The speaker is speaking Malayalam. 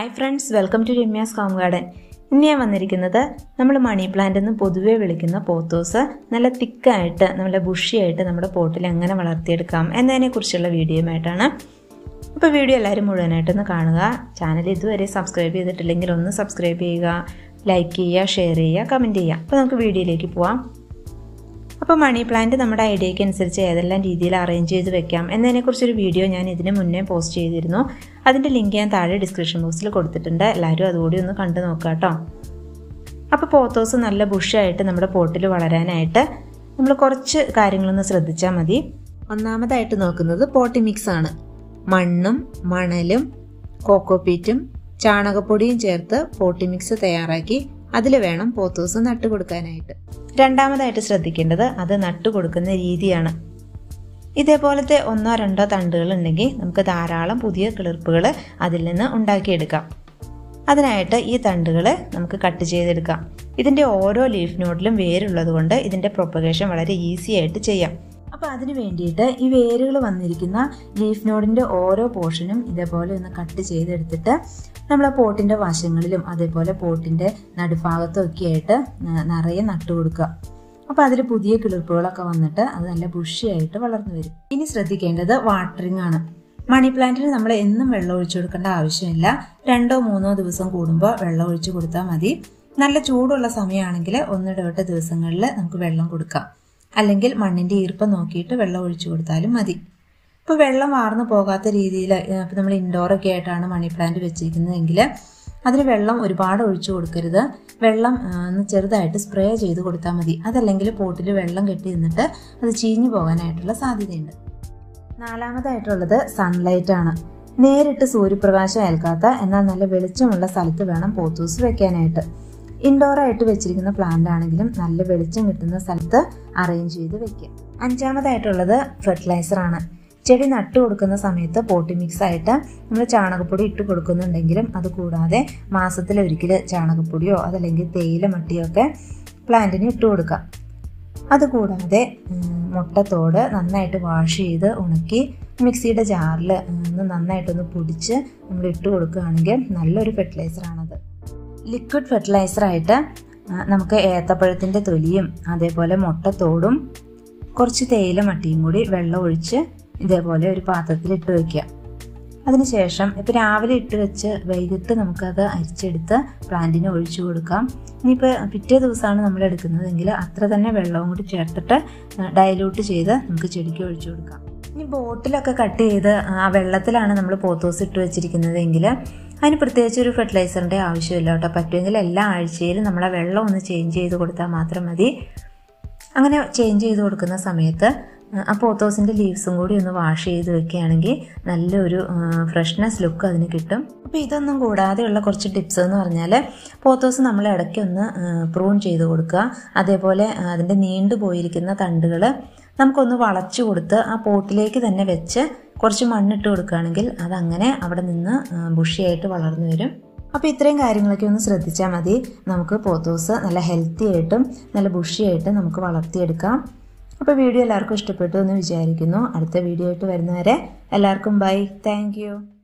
hi friends welcome to Ramya's home garden ഇന്ന് ഞാൻ വന്നിരിക്കുന്നത് നമ്മൾ മണി പ്ലാന്റ് എന്ന് പൊതുവെ വിളിക്കുന്ന പോത്തോസ് നല്ല തിക്കായിട്ട് നല്ല ബുഷിയായിട്ട് നമ്മുടെ പോട്ടിൽ എങ്ങനെ വളർത്തിയെടുക്കാം എന്നതിനെക്കുറിച്ചുള്ള വീഡിയോയുമായിട്ടാണ് അപ്പോൾ വീഡിയോ എല്ലാവരും മുഴുവനായിട്ടൊന്ന് കാണുക ചാനൽ ഇതുവരെ സബ്സ്ക്രൈബ് ചെയ്തിട്ടില്ലെങ്കിൽ ഒന്ന് സബ്സ്ക്രൈബ് ചെയ്യുക ലൈക്ക് ചെയ്യുക ഷെയർ ചെയ്യുക കമൻറ്റ് ചെയ്യുക അപ്പോൾ നമുക്ക് വീഡിയോയിലേക്ക് പോവാം അപ്പോൾ മണി പ്ലാന്റ് നമ്മുടെ ഐഡിയയ്ക്ക് അനുസരിച്ച് ഏതെല്ലാം രീതിയിൽ അറേഞ്ച് ചെയ്ത് വെക്കാം എന്നതിനെക്കുറിച്ചൊരു വീഡിയോ ഞാൻ ഇതിന് മുന്നേ പോസ്റ്റ് ചെയ്തിരുന്നു അതിൻ്റെ ലിങ്ക് ഞാൻ താഴെ ഡിസ്ക്രിപ്ഷൻ ബോക്സിൽ കൊടുത്തിട്ടുണ്ട് എല്ലാവരും അതുകൂടി ഒന്ന് കണ്ടു നോക്കുക കേട്ടോ അപ്പോൾ പോത്തോസ് നല്ല ബുഷായിട്ട് നമ്മുടെ പോട്ടിൽ വളരാനായിട്ട് നമ്മൾ കുറച്ച് കാര്യങ്ങളൊന്ന് ശ്രദ്ധിച്ചാൽ മതി ഒന്നാമതായിട്ട് നോക്കുന്നത് പോട്ടി മിക്സ് ആണ് മണ്ണും മണലും കോക്കോപീറ്റും ചാണകപ്പൊടിയും ചേർത്ത് പോട്ടി മിക്സ് തയ്യാറാക്കി അതിൽ വേണം പോത്തോസ് നട്ടു കൊടുക്കാനായിട്ട് രണ്ടാമതായിട്ട് ശ്രദ്ധിക്കേണ്ടത് അത് നട്ടു കൊടുക്കുന്ന രീതിയാണ് ഇതേപോലത്തെ ഒന്നോ രണ്ടോ തണ്ടുകൾ ഉണ്ടെങ്കിൽ നമുക്ക് ധാരാളം പുതിയ കിളിർപ്പുകൾ അതിൽ നിന്ന് ഉണ്ടാക്കിയെടുക്കാം അതിനായിട്ട് ഈ തണ്ടുകൾ നമുക്ക് കട്ട് ചെയ്തെടുക്കാം ഇതിൻ്റെ ഓരോ ലീഫ് നോഡിലും വേരുള്ളത് കൊണ്ട് ഇതിൻ്റെ പ്രൊപ്പഗേഷൻ വളരെ ഈസി ആയിട്ട് ചെയ്യാം അപ്പോൾ അതിന് വേണ്ടിയിട്ട് ഈ വേരുകൾ വന്നിരിക്കുന്ന ലീഫ് നോഡിൻ്റെ ഓരോ പോർഷനും ഇതേപോലെ ഒന്ന് കട്ട് ചെയ്തെടുത്തിട്ട് നമ്മൾ പോട്ടിൻ്റെ വശങ്ങളിലും അതേപോലെ പോട്ടിൻ്റെ നടുഭാഗത്തും ഒക്കെ ആയിട്ട് നിറയെ നട്ടു കൊടുക്കുക അപ്പോൾ അതിൽ പുതിയ കിളിർപ്പുകളൊക്കെ വന്നിട്ട് അത് നല്ല ബുഷിയായിട്ട് വളർന്നു വരും ഇനി ശ്രദ്ധിക്കേണ്ടത് വാട്ടറിംഗ് ആണ് മണി പ്ലാന്റിന് നമ്മൾ എന്നും വെള്ളം ഒഴിച്ചു കൊടുക്കേണ്ട ആവശ്യമില്ല രണ്ടോ മൂന്നോ ദിവസം കൂടുമ്പോൾ വെള്ളം ഒഴിച്ചു കൊടുത്താൽ മതി നല്ല ചൂടുള്ള സമയമാണെങ്കിൽ ഒന്നിടവിട്ട ദിവസങ്ങളിൽ നമുക്ക് വെള്ളം കൊടുക്കാം അല്ലെങ്കിൽ മണ്ണിൻ്റെ ഈർപ്പം നോക്കിയിട്ട് വെള്ളം ഒഴിച്ചു കൊടുത്താലും മതി ഇപ്പോൾ വെള്ളം വാർന്നു പോകാത്ത രീതിയിൽ ഇപ്പോൾ നമ്മൾ ഇൻഡോറൊക്കെ ആയിട്ടാണ് മണി പ്ലാന്റ് വെച്ചിരിക്കുന്നതെങ്കിൽ അതിന് വെള്ളം ഒരുപാട് ഒഴിച്ചു കൊടുക്കരുത് വെള്ളം ഒന്ന് ചെറുതായിട്ട് സ്പ്രേ ചെയ്ത് കൊടുത്താൽ മതി അതല്ലെങ്കിൽ പോട്ടിൽ വെള്ളം കെട്ടി നിന്നിട്ട് അത് ചീഞ്ഞു പോകാനായിട്ടുള്ള സാധ്യതയുണ്ട് നാലാമതായിട്ടുള്ളത് സൺലൈറ്റ് ആണ് നേരിട്ട് സൂര്യപ്രകാശം ഏൽക്കാത്ത എന്നാൽ നല്ല വെളിച്ചമുള്ള സ്ഥലത്ത് വേണം പോത്തൂസ് വെക്കാനായിട്ട് ഇൻഡോർ ആയിട്ട് വെച്ചിരിക്കുന്ന പ്ലാന്റ് ആണെങ്കിലും നല്ല വെളിച്ചം കിട്ടുന്ന സ്ഥലത്ത് അറേഞ്ച് ചെയ്ത് വെക്കുക അഞ്ചാമതായിട്ടുള്ളത് ഫെർട്ടിലൈസർ ആണ് ചെടി നട്ടു കൊടുക്കുന്ന സമയത്ത് പോട്ടി മിക്സ് ആയിട്ട് നമ്മൾ ചാണകപ്പൊടി ഇട്ട് കൊടുക്കുന്നുണ്ടെങ്കിലും അത് കൂടാതെ മാസത്തിലൊരിക്കൽ ചാണകപ്പൊടിയോ അതല്ലെങ്കിൽ തേയില മട്ടിയോ ഒക്കെ പ്ലാന്റിന് ഇട്ട് കൊടുക്കാം അതുകൂടാതെ മുട്ടത്തോട് നന്നായിട്ട് വാഷ് ചെയ്ത് ഉണക്കി മിക്സിയുടെ ജാറിൽ ഒന്ന് നന്നായിട്ടൊന്ന് പൊടിച്ച് നമ്മൾ ഇട്ട് കൊടുക്കുകയാണെങ്കിൽ നല്ലൊരു ഫെർട്ടിലൈസറാണത് ലിക്വിഡ് ഫെർട്ടിലൈസറായിട്ട് നമുക്ക് ഏത്തപ്പഴത്തിൻ്റെ തൊലിയും അതേപോലെ മുട്ടത്തോടും കുറച്ച് തേയില മട്ടിയും കൂടി വെള്ളം ഒഴിച്ച് ഇതേപോലെ ഒരു പാത്രത്തിൽ ഇട്ട് വയ്ക്കുക അതിനുശേഷം ഇപ്പോൾ രാവിലെ ഇട്ട് വെച്ച് വൈകിട്ട് നമുക്കത് അരിച്ചെടുത്ത് പ്ലാന്റിന് ഒഴിച്ചു കൊടുക്കാം ഇനിയിപ്പോൾ പിറ്റേ ദിവസമാണ് നമ്മൾ എടുക്കുന്നതെങ്കിൽ അത്ര തന്നെ വെള്ളവും കൂടി ചേർത്തിട്ട് ഡൈലൂട്ട് ചെയ്ത് നമുക്ക് ചെടിക്ക് ഒഴിച്ചു കൊടുക്കാം ഇനി ബോട്ടിലൊക്കെ കട്ട് ചെയ്ത് ആ വെള്ളത്തിലാണ് നമ്മൾ പോത്തോസ് ഇട്ട് വെച്ചിരിക്കുന്നതെങ്കിൽ അതിന് പ്രത്യേകിച്ച് ഒരു ഫെർട്ടിലൈസറിൻ്റെ ആവശ്യമില്ല കേട്ടോ പറ്റുമെങ്കിൽ എല്ലാ ആഴ്ചയിലും നമ്മൾ ആ വെള്ളം ഒന്ന് ചേഞ്ച് ചെയ്ത് കൊടുത്താൽ മാത്രം മതി അങ്ങനെ ചേഞ്ച് ചെയ്ത് കൊടുക്കുന്ന സമയത്ത് ആ പോത്തോസിൻ്റെ ലീവ്സും കൂടി ഒന്ന് വാഷ് ചെയ്ത് വെക്കുകയാണെങ്കിൽ നല്ലൊരു ഫ്രഷ്നെസ് ലുക്ക് അതിന് കിട്ടും അപ്പോൾ ഇതൊന്നും കൂടാതെയുള്ള കുറച്ച് ടിപ്സ് എന്ന് പറഞ്ഞാൽ പോത്തോസ് നമ്മൾ ഇടയ്ക്ക് ഒന്ന് പ്രൂൺ ചെയ്ത് കൊടുക്കുക അതേപോലെ അതിൻ്റെ നീണ്ടു പോയിരിക്കുന്ന തണ്ടുകൾ നമുക്കൊന്ന് വളച്ചു കൊടുത്ത് ആ പോട്ടിലേക്ക് തന്നെ വെച്ച് കുറച്ച് മണ്ണിട്ട് കൊടുക്കുകയാണെങ്കിൽ അതങ്ങനെ അവിടെ നിന്ന് ബുഷിയായിട്ട് വളർന്നു വരും അപ്പോൾ ഇത്രയും കാര്യങ്ങളൊക്കെ ഒന്ന് ശ്രദ്ധിച്ചാൽ മതി നമുക്ക് പോത്തോസ് നല്ല ഹെൽത്തി ആയിട്ടും നല്ല ബുഷിയായിട്ടും നമുക്ക് വളർത്തിയെടുക്കാം അപ്പോൾ വീഡിയോ എല്ലാവർക്കും ഇഷ്ടപ്പെട്ടു എന്ന് വിചാരിക്കുന്നു അടുത്ത വീഡിയോ ആയിട്ട് വരുന്നവരെ എല്ലാവർക്കും ബൈ താങ്ക്